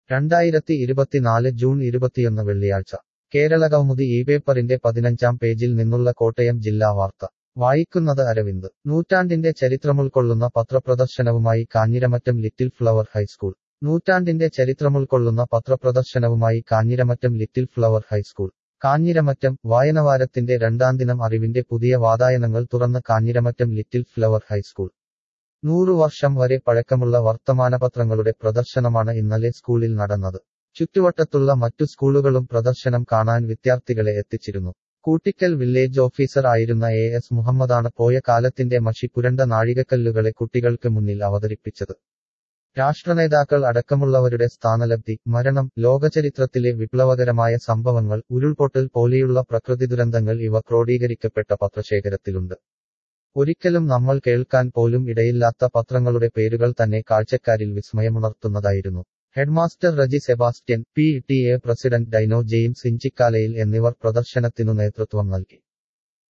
രണ്ടായിരത്തി ഇരുപത്തിനാല് ജൂൺ ഇരുപത്തിയൊന്ന് വെള്ളിയാഴ്ച കേരള കൗമുദി ഈ പേപ്പറിന്റെ പതിനഞ്ചാം പേജിൽ നിന്നുള്ള കോട്ടയം ജില്ലാ വാർത്ത വായിക്കുന്നത് അരവിന്ദ് നൂറ്റാണ്ടിന്റെ ചരിത്രമുൾക്കൊള്ളുന്ന പത്രപ്രദർശനവുമായി കാഞ്ഞിരമറ്റം ലിറ്റിൽ ഫ്ലവർ ഹൈസ്കൂൾ നൂറ്റാണ്ടിന്റെ ചരിത്രമുൾക്കൊള്ളുന്ന പത്രപ്രദർശനവുമായി Kanjiramattom Little Flower high school Kanjiramattom വായനവാരത്തിന്റെ രണ്ടാം ദിനം അറിവിന്റെ പുതിയ വാതായനങ്ങൾ തുറന്ന് കാഞ്ഞിരമറ്റം ലിറ്റിൽ ഫ്ലവർ ഹൈസ്കൂൾ നൂറു വർഷം വരെ പഴക്കമുള്ള വർത്തമാനപത്രങ്ങളുടെ പ്രദർശനമാണ് ഇന്നലെ സ്കൂളിൽ നടന്നത് ചുറ്റുവട്ടത്തുള്ള മറ്റു സ്കൂളുകളും പ്രദർശനം കാണാൻ വിദ്യാർത്ഥികളെ എത്തിച്ചിരുന്നു കൂട്ടിക്കൽ വില്ലേജ് ഓഫീസർ ആയിരുന്ന എ എസ് മുഹമ്മദാണ് പോയ കാലത്തിന്റെ മഷി പുരണ്ട നാഴികക്കല്ലുകളെ കുട്ടികൾക്ക് മുന്നിൽ അവതരിപ്പിച്ചത് രാഷ്ട്രനേതാക്കൾ അടക്കമുള്ളവരുടെ സ്ഥാനലബ്ധി മരണം ലോകചരിത്രത്തിലെ വിപ്ലവകരമായ സംഭവങ്ങൾ ഉരുൾപൊട്ടൽ പോലെയുള്ള പ്രകൃതി ദുരന്തങ്ങൾ ഇവ ക്രോഡീകരിക്കപ്പെട്ട പത്രശേഖരത്തിലുണ്ട് ഒരിക്കലും നമ്മൾ കേൾക്കാൻ പോലും ഇടയില്ലാത്ത പത്രങ്ങളുടെ പേരുകൾ തന്നെ കാഴ്ചക്കാരിൽ വിസ്മയമുണർത്തുന്നതായിരുന്നു headmaster Reji Sebastian P T A president Dino James Inchikkalayil എന്നിവർ പ്രദർശനത്തിനു നേതൃത്വം നൽകി